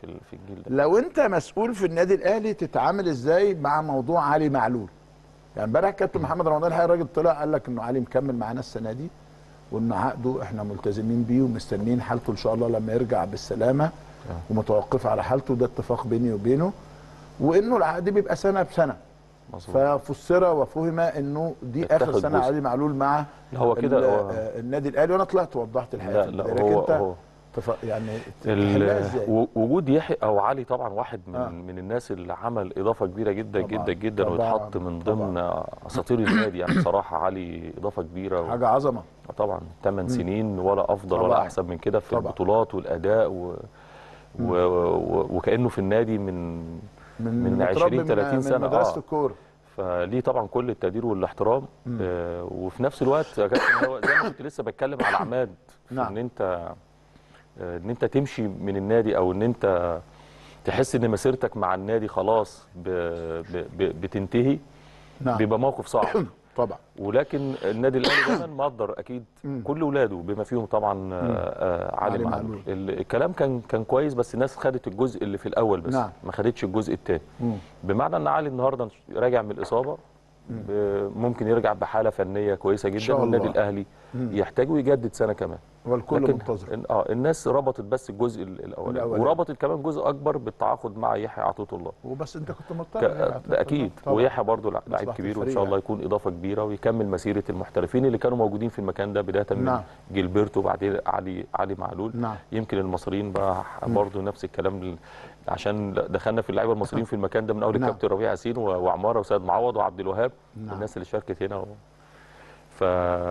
في ال- في الجيل ده لو انت مسؤول في النادي الاهلي تتعامل ازاي مع موضوع علي معلول يعني امبارح كابتن محمد رمضان الحقيقه الراجل طلع قال لك انه علي مكمل معانا السنه دي وان عقده احنا ملتزمين بيه ومستنيين حالته ان شاء الله لما يرجع بالسلامه ومتوقف على حالته ده اتفاق بيني وبينه وانه العقد بيبقى سنه بسنه مظبوط ففسر وفهم انه دي اخر اتاخد سنه جزء. علي معلول مع لا هو كده ال- هو- آه، النادي الاهلي وانا طلعت وضحت الحقيقه لا في لا البداية. هو انت هو تف... يعني ال- تحلها ازاي؟ و- وجود يحيى او علي طبعا واحد من آه. من الناس اللي عمل اضافه كبيره جدا طبعاً، جدا جدا طبعاً، ويتحط من ضمن اساطير النادي يعني بصراحه علي اضافه كبيره و... حاجه عظمه طبعا 8 سنين ولا افضل ولا طبعاً. احسن من كده في طبعاً. البطولات والاداء و... و... و... وكانه في النادي من من متربي 20 30 من سنة، مدرسه آه. الكوره فليه طبعا كل التقدير والاحترام آه وفي نفس الوقت يا كابتن هو زي ما كنت لسه بتكلم على عماد في نعم. ان انت آه ان انت تمشي من النادي او ان انت تحس ان مسيرتك مع النادي خلاص ب... ب... ب... بتنتهي نعم بيبقى موقف صعب طبعا ولكن النادي الاهلي دايما مقدر اكيد كل اولاده بما فيهم طبعا آه، آه، علي علي معلول معلول. ال- الكلام كان كان كويس بس الناس خدت الجزء اللي في الاول بس نعم. ما خدتش الجزء الثاني مم. بمعنى ان علي النهارده راجع من الاصابه ب- ممكن يرجع بحاله فنيه كويسه جدا شاء والنادي الله. الاهلي يحتاج ويجدد سنه كمان والكل لكن منتظر ال- اه الناس ربطت بس الجزء ال- الاولاني الأولاني. وربطت كمان جزء اكبر بالتعاقد مع يحيى عطيه الله وبس انت كنت مضطر ك- يعني ده اكيد طبعاً. ويحيى برضه لع- لعيب مصلحة كبير وان الفريق شاء الله يعني. يكون اضافه كبيره ويكمل مسيره المحترفين اللي كانوا موجودين في المكان ده بدايه من نعم. جيلبرتو وبعدين علي علي معلول نعم. يمكن المصريين بقى برضه نفس الكلام لل- عشان دخلنا في اللعيبه المصريين في المكان ده من اول نعم. الكابتن ربيع ياسين و- وعماره وسيد معوض وعبد الوهاب نعم. الناس اللي شاركت هنا و... ف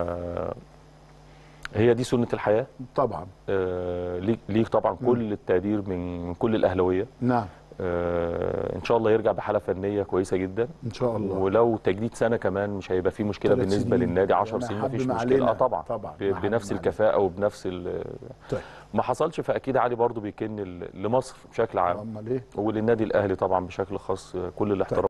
هي دي سنه الحياه طبعا آه، ليك ليك طبعا كل التقدير من من كل الاهلاويه نعم آه، ان شاء الله يرجع بحاله فنيه كويسه جدا ان شاء الله ولو تجديد سنه كمان مش هيبقى فيه مشكله ثلاث بالنسبه سنين. للنادي 10 يعني سنين حب مفيش ما مشكله علينا. اه طبعا طبعا. ب- ما حب بنفس ما الكفاءه وبنفس ال- طيب ما حصلش فاكيد علي برضو بيكن ل- لمصر بشكل عام امال ايه وللنادي الاهلي طبعا بشكل خاص كل الاحترام